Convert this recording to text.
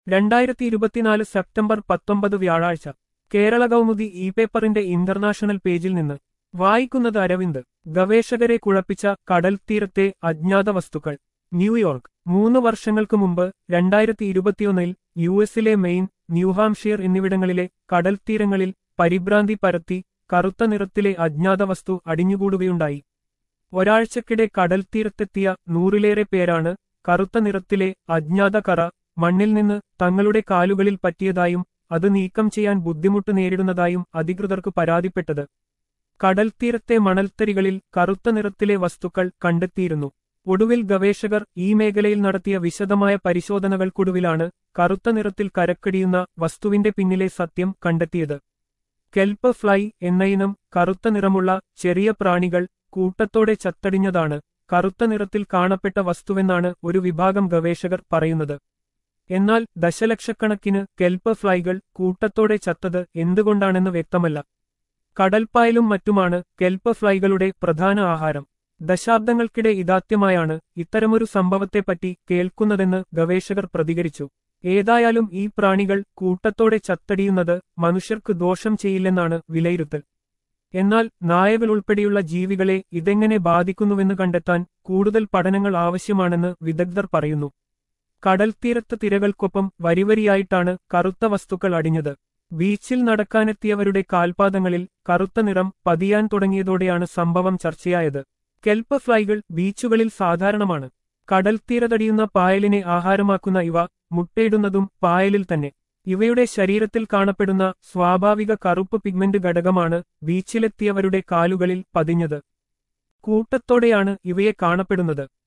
രണ്ടായിരത്തി ഇരുപത്തിനാല് സെപ്റ്റംബർ പത്തൊമ്പത് വ്യാഴാഴ്ച കേരള കൗമുദി ഇ പേപ്പറിന്റെ ഇന്റർനാഷണൽ പേജിൽ നിന്ന് വായിക്കുന്നത് അരവിന്ദ് ഗവേഷകരെ കുഴപ്പിച്ച കടൽ തീരത്തെ അജ്ഞാത വസ്തുക്കൾ ന്യൂയോർക്ക് മൂന്ന് വർഷങ്ങൾക്ക് മുമ്പ് രണ്ടായിരത്തി ഇരുപത്തിയൊന്നിൽ യു എസിലെ മെയിൻ ന്യൂഹാംഷിയർ എന്നിവിടങ്ങളിലെ കടൽ തീരങ്ങളിൽ പരിഭ്രാന്തി പരത്തി കറുത്ത നിറത്തിലെ അജ്ഞാത വസ്തു അടിഞ്ഞുകൂടുകയുണ്ടായി ഒരാഴ്ചക്കിടെ കടൽ തീരത്തെത്തിയ നൂറിലേറെ പേരാണ് കറുത്ത നിറത്തിലെ അജ്ഞാത കറ മണ്ണിൽ നിന്ന് തങ്ങളുടെ കാലുകളിൽ പറ്റിയതായും അത് നീക്കം ചെയ്യാൻ ബുദ്ധിമുട്ട് നേരിടുന്നതായും അധികൃതർക്ക് പരാതിപ്പെട്ടത് കടൽത്തീരത്തെ മണൽത്തരികളിൽ കറുത്ത നിറത്തിലെ വസ്തുക്കൾ കണ്ടെത്തിയിരുന്നു ഒടുവിൽ ഗവേഷകർ ഈ മേഖലയിൽ നടത്തിയ വിശദമായ പരിശോധനകൾക്കൊടുവിലാണ് കറുത്ത നിറത്തിൽ കരക്കടിയുന്ന വസ്തുവിന്റെ പിന്നിലെ സത്യം കണ്ടെത്തിയത് കെൽപ്പ് ഫ്ലൈ എന്നയിനം കറുത്ത നിറമുള്ള ചെറിയ പ്രാണികൾ കൂട്ടത്തോടെ ചത്തടിഞ്ഞതാണ് കറുത്ത നിറത്തിൽ കാണപ്പെട്ട വസ്തുവെന്നാണ് ഒരു വിഭാഗം ഗവേഷകർ പറയുന്നത് എന്നാൽ ദശലക്ഷക്കണക്കിന് കെൽപ്പ് ഫ്ലൈകൾ കൂട്ടത്തോടെ ചത്തത് എന്തുകൊണ്ടാണെന്ന് വ്യക്തമല്ല കടൽപ്പായലും മറ്റുമാണ് കെൽപ്പ് ഫ്ലൈകളുടെ പ്രധാന ആഹാരം ദശാബ്ദങ്ങൾക്കിടെ ഇതാത്യമായാണ് ഇത്തരമൊരു സംഭവത്തെപ്പറ്റി കേൾക്കുന്നതെന്ന് ഗവേഷകർ പ്രതികരിച്ചു ഏതായാലും ഈ പ്രാണികൾ കൂട്ടത്തോടെ ചത്തടിയുന്നത് മനുഷ്യർക്ക് ദോഷം ചെയ്യില്ലെന്നാണ് വിലയിരുത്തൽ എന്നാൽ നായകൾ ഉൾപ്പെടെയുള്ള ജീവികളെ ഇതെങ്ങനെ ബാധിക്കുന്നുവെന്ന് കണ്ടെത്താൻ കൂടുതൽ പഠനങ്ങൾ ആവശ്യമാണെന്ന് വിദഗ്ധർ പറയുന്നു കടൽത്തീരത്ത് തിരകൾക്കൊപ്പം വരിവരിയായിട്ടാണ് കറുത്ത വസ്തുക്കൾ അടിഞ്ഞത് ബീച്ചിൽ നടക്കാനെത്തിയവരുടെ കാൽപാദങ്ങളിൽ കറുത്ത നിറം പതിയാൻ തുടങ്ങിയതോടെയാണ് സംഭവം ചർച്ചയായത് കെൽപ്പ് ഫ്ലൈകൾ ബീച്ചുകളിൽ സാധാരണമാണ് കടൽത്തീരതടിയുന്ന പായലിനെ ആഹാരമാക്കുന്ന ഇവ മുട്ടയിടുന്നതും പായലിൽ തന്നെ ഇവയുടെ ശരീരത്തിൽ കാണപ്പെടുന്ന സ്വാഭാവിക കറുപ്പ് പിഗ്മെന്റ് ഘടകമാണ് ബീച്ചിലെത്തിയവരുടെ കാലുകളിൽ പതിഞ്ഞത് കൂട്ടത്തോടെയാണ് ഇവയെ കാണപ്പെടുന്നത്